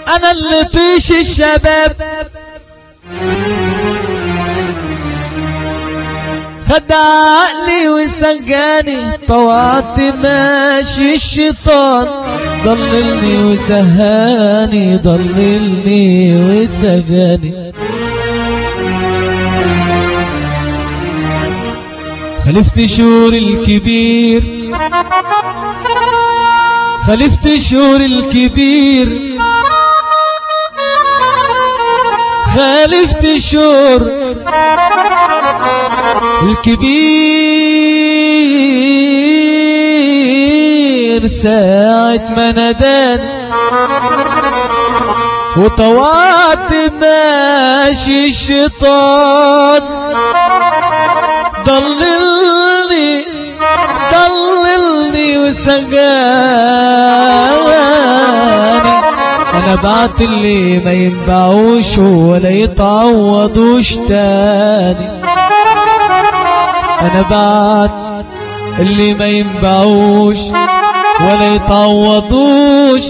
انا اللي طيش الشباب خد عقلي وسجاني طوعت ماشي الشيطان ضللني وسهاني ضللني وسجاني خلفت شور الكبير خلفت شور الكبير خالفت شور الكبير ساعة ما ندان وطوعت ماشي الشيطان ضللني ضللني وسجاني انا بعت اللي ما ينبعوش ولا يتعوضوش تاني انا بعت اللي ما ينبعوش ولا يتعوضوش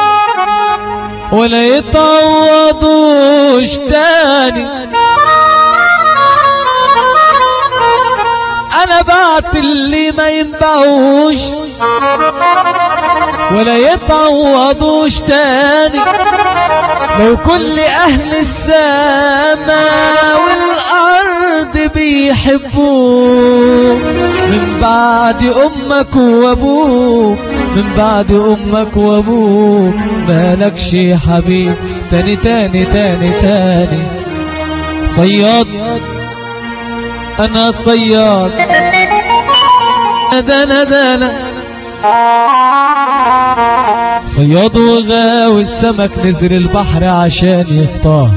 ولا يتعوضوش تاني انا بعت اللي ما ينبعوش ولا يتعوضوش تاني لو كل اهل السماء والارض بيحبوك من بعد امك وابوك من بعد امك وابوك مالكش حبيب تاني تاني تاني تاني صياد انا صياد دنا دنا صياد وغاوي السمك نزل البحر عشان يصطاد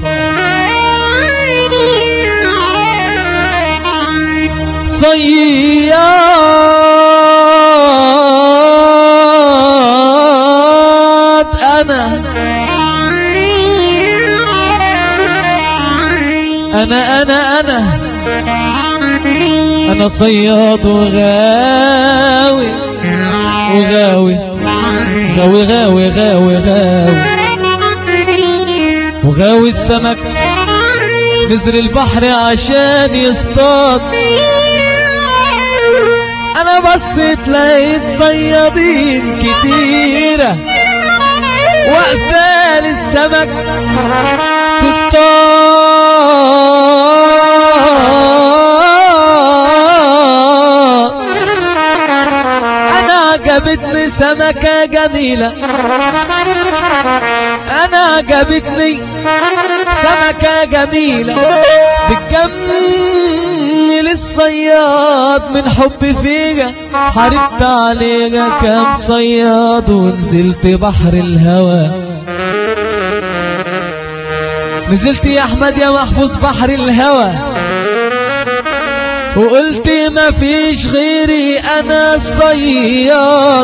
صياد انا انا انا انا انا صياد وغاوي وغاوي غاوي غاوي غاوي غاوي وغاوي السمك نزل البحر عشان يصطاد انا بصيت لقيت صيادين كتيرة واقفال السمك تصطاد انا عجبتني سمكة جميلة انا عجبتني سمكة جميلة بتكمل الصياد من حب فيها حاربت عليها كام صياد ونزلت بحر الهوى نزلت يا احمد يا محفوظ بحر الهوى وقلت ما فيش غيري انا الصياد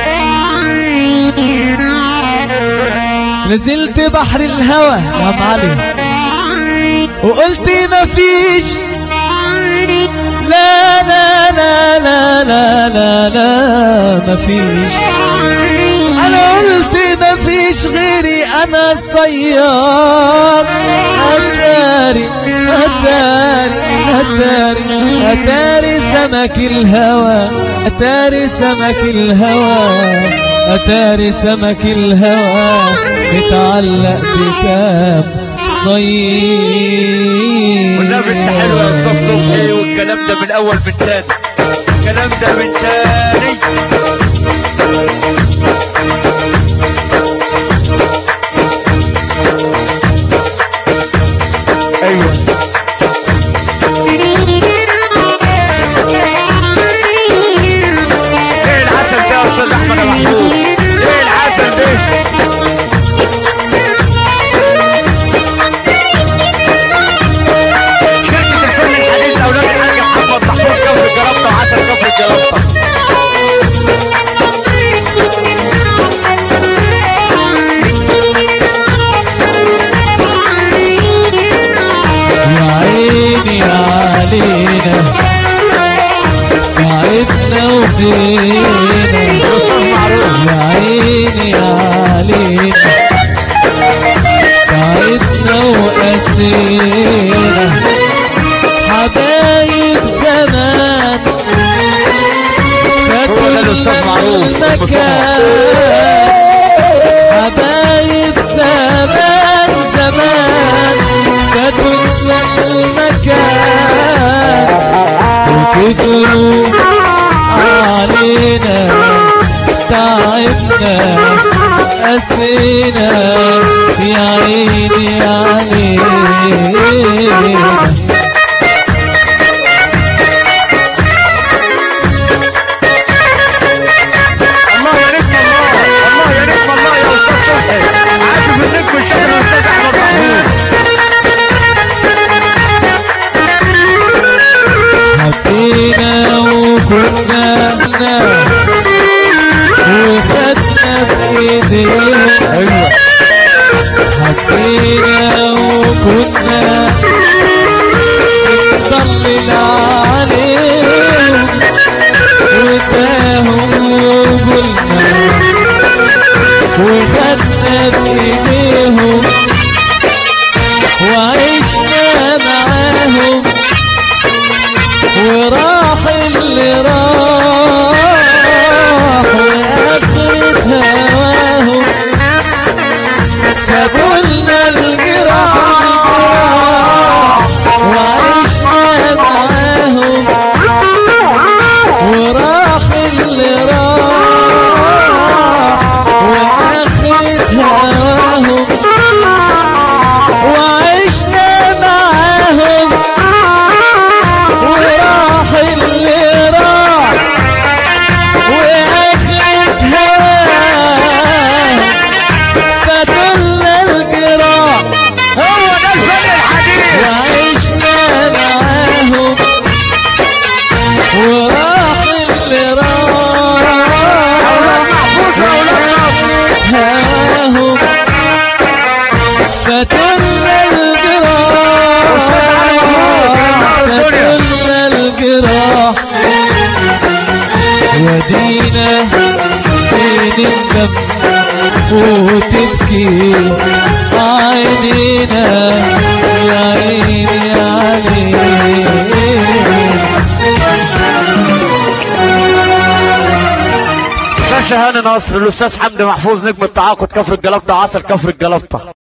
نزلت بحر الهوى يا معلم وقلت ما فيش لا لا لا لا لا لا لا ما فيش انا قلت ما فيش غيري انا الصياد اتاري اتاري اتاري اتاري سمك الهوى اتاري سمك الهوى اتاري سمك الهوى متعلق بكام صيد والنبي انت حلو يا استاذ صبحي والكلام ده من اول من تاني الكلام ده من تاني ايوه ايه العسل ده يا استاذ احمد يا محمود ايه العسل ده شركة الفن الحديث أولاد الحاج محمد محفوظ كفر الجرابطة وعسل كفر الجرابطة يا عيني علينا تعبنا وزينا أستاذ معروف يا عيني علينا المكان حبايب زمان زمان فاتوا المكان وكبروا علينا تعبنا أسينا يا عيني علينا الله يا نجم الله الله يا نجم الله يا استاذ صبحي عازف النجم الشاطر الاستاذ احمد محمود حبينا وكنا وخدنا بإيدينا ايوه حبينا وكنا نضلل عليهم وتاهم وقلنا وخدنا بإيديهم وعشنا معاهم وراح اللي راح وآخرة هواهم سابولنا الجراح وعشنا معاهم وراح اللي راح وآخرة هواهم وعشنا معاهم وراح اللي راح وآخرة هواهم فدلنا الجراح هو ده الفن الحديث وعشنا معاهم وراح اللي راح أولاد محفوظ وأولاد ناصر. هواهم فتلنا الجراح أستاذ علي مبروك، يا نهار الدنيا. فتلنا الجراح ودينا بنندم وتبكي عينينا يا عيني علينا باشا هاني نصر الاستاذ حمدي محفوظ نجم التعاقد كفر الجلطه عسل كفر الجلطه